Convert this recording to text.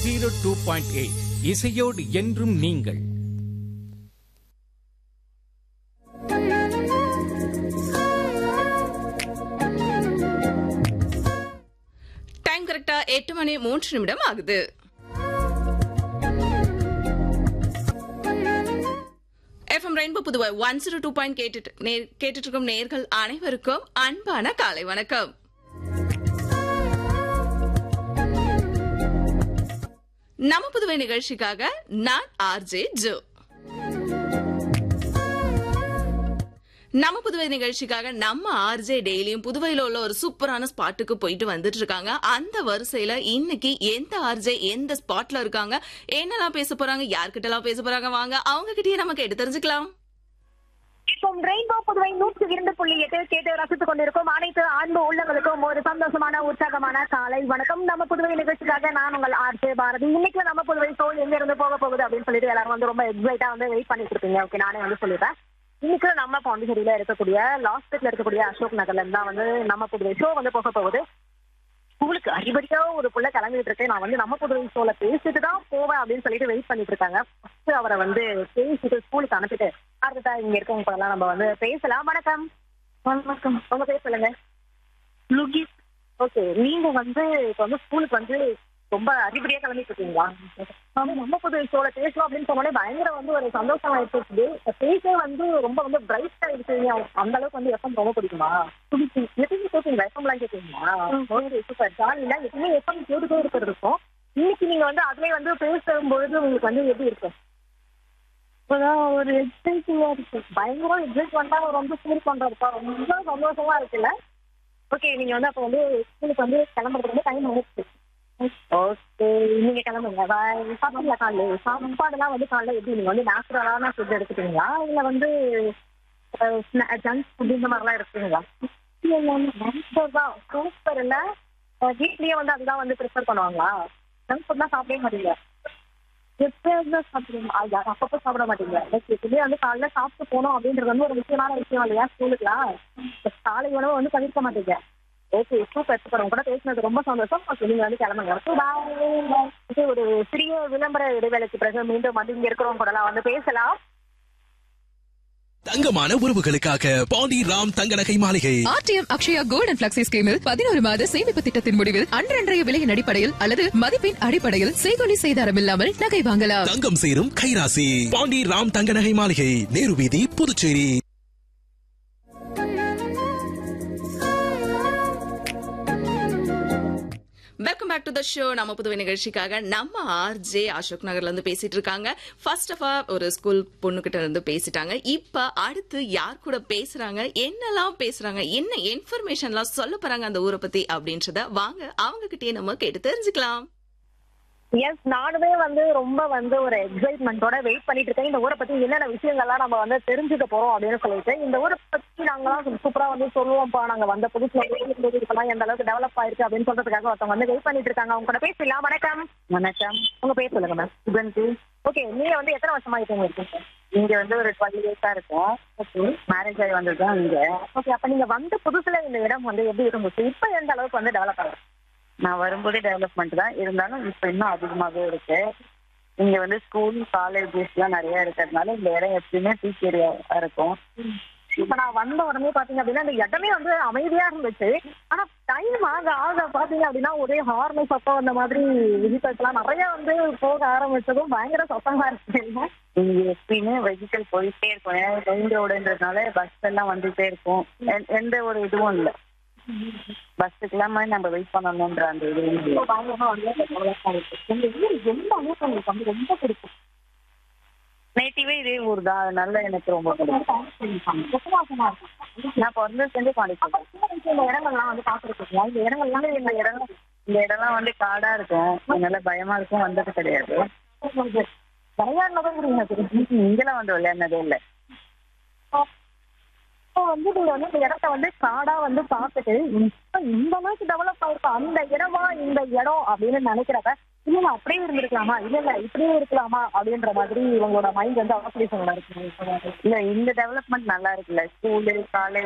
Zero two point eight இசையோடு என்றும் நீங்கள் டைம் கரெக்டா எட்டு மணி மூன்று நிமிடம் ஆகுது FM rainbow Puduvai one zero two point கேட்டுட்டு நே- கேட்டுட்டு இருக்கும் நேர்கள் அனைவருக்கும் அன்பான காலை வணக்கம் நம்ம புதுவை நிகழ்ச்சிக்காக நான் ஆர்ஜே ஜோ நம்ம புதுவை நிகழ்ச்சிக்காக நம்ம ஆர்ஜே டெய்லியும் புதுவையில உள்ள ஒரு சூப்பரான ஸ்பாட்டுக்கு போயிட்டு வந்துட்டு இருக்காங்க அந்த வரிசையில இன்னைக்கு எந்த ஆர்ஜே எந்த ஸ்பாட்ல இருக்காங்க என்னெல்லாம் பேச போறாங்க யார்கிட்ட எல்லாம் பேச போறாங்க வாங்க அவங்க கிட்டயே நமக்கு எடுத்து தெரிஞ்சுக்கலாம் இப்போ ரெயின்போ புதுவை நூற்றி இரண்டு புள்ளி எட்டு கேட்டு ரசித்துக் கொண்டிருக்கும் அனைத்து அன்பு உள்ளங்களுக்கும் ஒரு சந்தோஷமான உற்சாகமான காலை வணக்கம் நம்ம புதுவை நிகழ்ச்சிக்காக நான் உங்கள் ஆர்ஜே பாரதி இன்னைக்கு நம்ம புதுவை ஷோ எங்க இருந்து போக போகுது அப்படின்னு சொல்லிட்டு எல்லாரும் வந்து ரொம்ப எக்ஸைட்டா வந்து வெயிட் பண்ணிட்டு இருப்பீங்க ஓகே நானே வந்து சொல்லிடுறேன் இன்னைக்கு நம்ம பாண்டிச்சேரியில இருக்கக்கூடிய லாஸ்ட்ல இருக்கக்கூடிய அசோக் நகர்ல இருந்தா வந்து நம்ம புதுவை ஷோ வந்து போக போகுது ஸ்கூலுக்கு அறிபடியா ஒரு புள்ள கிளம்பிட்டு இருக்கு நான் வந்து நம்ம புதுவை ஷோல பேசிட்டு தான் போவேன் அப்படின்னு சொல்லிட்டு வெயிட் பண்ணிட்டு இருக்காங்க ஃபர்ஸ்ட் அவரை வந்து பேசிட்டு ஸ்கூலுக்கு அனுப்பிட்டு அடுத்ததா இங்க இருக்கவங்க கூட எல்லாம் நம்ம வந்து பேசலாம் வணக்கம் வணக்கம் உங்க பேர் சொல்லுங்க லுகிஸ் ஓகே நீங்க வந்து இப்ப வந்து ஸ்கூலுக்கு வந்து ரொம்ப அறிபடியா கிளம்பிட்டு இருக்கீங்களா ஆமா, நம்ம புது ஷோல பேசணும் அப்படின்னு சொன்னாலே பயங்கர வந்து ஒரு சந்தோஷம் ஆயிடுச்சு பேசே வந்து ரொம்ப வந்து பிரைட்டா இருக்கீங்க அந்த அளவுக்கு வந்து எஃப்எம் ரொம்ப பிடிக்குமா பிடிக்கும் எப்பயுமே கேட்பீங்களா எஃப்எம் எல்லாம் கேட்பீங்களா ஓகே சூப்பர் ஜாலியில எப்பயுமே எஃப்எம் கேட்டுட்டே இருக்கிறது இருக்கும் இன்னைக்கு நீங்க வந்து அதுலயே வந்து பேசும்பொழுது உங்களுக்கு வந்து எப்படி இருக்கும் இப்பதான் ஒரு எக்ஸைட்டிங்கா இருக்கு பயங்கர எக்ஸைட்மெண்டா ஒரு வந்து ஃபீல் பண்றதுப்பா ரொம்ப சந்தோஷமா இருக்குல்ல ஓகே நீங்க வந்து அப்ப வந்து ஸ்கூலுக்கு வந்து கிளம்புறதுக்கு வந்து டைம் ஆயிடுச்சு ஓகே நீங்க கிளம்புங்க பாய் சாப்பிட்டீங்களா காலையில சாப்பாடுலாம் வந்து காலையில எப்படி நீங்க வந்து நேச்சுரலான ஃபுட் எடுத்துக்கிறீங்களா இல்ல வந்து ஜங்க் ஃபுட் இந்த மாதிரிலாம் எடுத்துக்கிறீங்களா தான் சூப்பர் இல்ல அஹ் வீட்லயே வந்து அதுதான் வந்து ப்ரிஃபர் பண்ணுவாங்களா ஜங்க் ஃபுட்லாம் சாப்பிடவே மாட்டீங்க எப்பயாவது தான் சாப்பிடுவீங்க ஆ, யா- அப்பப்போ சாப்பிட மாட்டீங்க லைக் எப்பயுமே வந்து காலைல சாப்பிட்டு போகணும் அப்படின்றது வந்து ஒரு முக்கியமான விஷயம் இல்லையா ஸ்கூலுக்குலாம் காலை உணவு வந்து தவிர்க்க மாட்டீங்க ஓகே சூப்பர் சூப்பர் உங்க கூட பேசினது ரொம்ப சந்தோஷம் ஓகே நீங்க வந்து கிளம்புங்க Okay, bye. இது ஒரு சிறிய விளம்பர இடைவேளைக்கு பிறகு மீண்டும் வந்து இங்க இருக்கிறவங்க கூட எல்லாம் வந்து பேசலாம் தங்கமான உறவுகளுக்காக பாண்டி ராம் தங்க நகை மாளிகை RTM Akshaya gold and flexi ஸ்கீமில் பதினோரு மாத சேமிப்பு திட்டத்தின் முடிவில் அன்றன்றைய விலையின் அடிப்படையில் அல்லது மதிப்பின் அடிப்படையில் செய்கொலி செய்தாரம் இல்லாமல் நகை வாங்கலாம் தங்கம் சேரும் கைராசி பாண்டி ராம் தங்க நகை மாளிகை நேரு வீதி Puducherry welcome back to the show நம்ம புதுவை நிகழ்ச்சிக்காக நம்ம ஆர்ஜே அசோக் நகர்ல இருந்து பேசிட்டு இருக்காங்க ஃபர்ஸ்ட் ஆஃப் ஆல் ஒரு ஸ்கூல் பொண்ணு கிட்ட இருந்து பேசிட்டாங்க இப்ப அடுத்து யார் கூட பேசுறாங்க என்னெல்லாம் பேசுறாங்க என்ன இன்ஃபர்மேஷன்லாம் சொல்ல போறாங்க அந்த ஊரை பத்தி அப்படின்றத வாங்க அவங்க கிட்டயே நம்ம கேட்டு தெரிஞ்சுக்கலாம் எஸ் நானுமே வந்து ரொம்ப வந்து ஒரு எக்ஸைட்மெண்ட்டோட வெயிட் பண்ணிட்டு இருக்கேன் இந்த ஊரை பத்தி என்னென்ன விஷயங்கள்லாம் நம்ம வந்து தெரிஞ்சுக்க போறோம் அப்படின்னு சொல்லிட்டு இந்த ஊரை பத்தி நாங்களாம் சூப்பரா வந்து சொல்லுவோம்ப்பா நாங்க வந்த புதுசுல இருந்தது இப்பெல்லாம் எந்த அளவுக்கு டெவலப் ஆயிருக்கு அப்படின்னு சொல்றதுக்காக ஒருத்தவங்க வந்து வெயிட் பண்ணிட்டு இருக்காங்க அவங்க கூட பேசலாம் வணக்கம் வணக்கம் உங்க பேர் சொல்லுங்க மேம் சுகந்தி ஓகே நீங்க வந்து எத்தனை வருஷமா இருக்கீங்க இருக்கீங்க இங்க வந்து ஒரு டுவெல் இயர்ஸா இருக்கும் ஓகே மேரேஜ் ஆகி வந்ததுதான் இங்க ஓகே அப்ப நீங்க வந்த புதுசுல இந்த இடம் வந்து எப்படி இருந்துச்சு இப்ப எந்த அளவுக்கு வந்து டெவலப் ஆகுது நான் வரும்போதே டெவலப்மெண்ட் தான் இருந்தாலும் இப்ப இன்னும் அதிகமாகவே இருக்கு இங்க வந்து ஸ்கூல் காலேஜஸ் எல்லாம் நிறைய இருக்கிறதுனால இந்த இடம் எப்பயுமே பீச் ஏரியா இருக்கும் இப்ப நான் வந்த உடனே பாத்தீங்க அப்படின்னா இந்த இடமே வந்து அமைதியா இருந்துச்சு ஆனா டைம் ஆக ஆக பாத்தீங்க அப்படின்னா ஒரே ஹார்ன் சத்தம் அந்த மாதிரி விசிட்டர்ஸ் எல்லாம் நிறைய வந்து போக ஆரம்பிச்சதும் பயங்கர சத்தமா இருக்கு இங்க எப்பயுமே வெஹிக்கல் போயிட்டே இருக்கும் ஏன்னா மெயின் ரோடுன்றதுனால பஸ் எல்லாம் வந்துட்டே இருக்கும் எந்த- எந்த ஒரு இதுவும் இல்லை பஸ்ஸுக்கு இல்லாம நம்ம வெயிட் பண்ணணும்ன்ற அந்த இது இப்போ பயங்கரமா வந்து develop ஆயிருக்கு. இந்த ஊர் எந்த அளவுக்கு உங்களுக்கு வந்து ரொம்ப பிடிக்கும் நேட்டிவே இதே ஊர் தான் அதனால எனக்கு ரொம்ப பிடிக்கும் விசுவாசமா இருக்கும் நான் பிறந்து செஞ்சு பாண்டிச்சேரி இந்த இடங்கள்லாம் வந்து பாத்துருக்கீங்களா இந்த இடங்கள்லாம் இந்த இடம் இந்த இடம்லாம் வந்து காடா இருக்கும் அதனால பயமா இருக்கும் வந்தது கிடையாது விளையாடுனதும் இங்கெல்லாம் வந்து விளையாடினதே இல்லை இப்போ வந்து நீங்க வந்து இந்த இடத்த வந்து காடா வந்து பார்த்துட்டு இப்ப இந்த அளவுக்கு டெவலப் ஆயிருக்கும் அந்த இடமா இந்த இடம் அப்படின்னு நினைக்கிறப்ப இல்ல இல்ல அப்படியே இருந்திருக்கலாமா இல்ல இல்ல இப்படியே இருக்கலாமா அப்படின்ற மாதிரி இவங்களோட மைண்ட் வந்து அவாசியேஷன் இருக்கு இல்ல இந்த டெவலப்மெண்ட் நல்லா இருக்குல்ல ஸ்கூலு காலேஜ்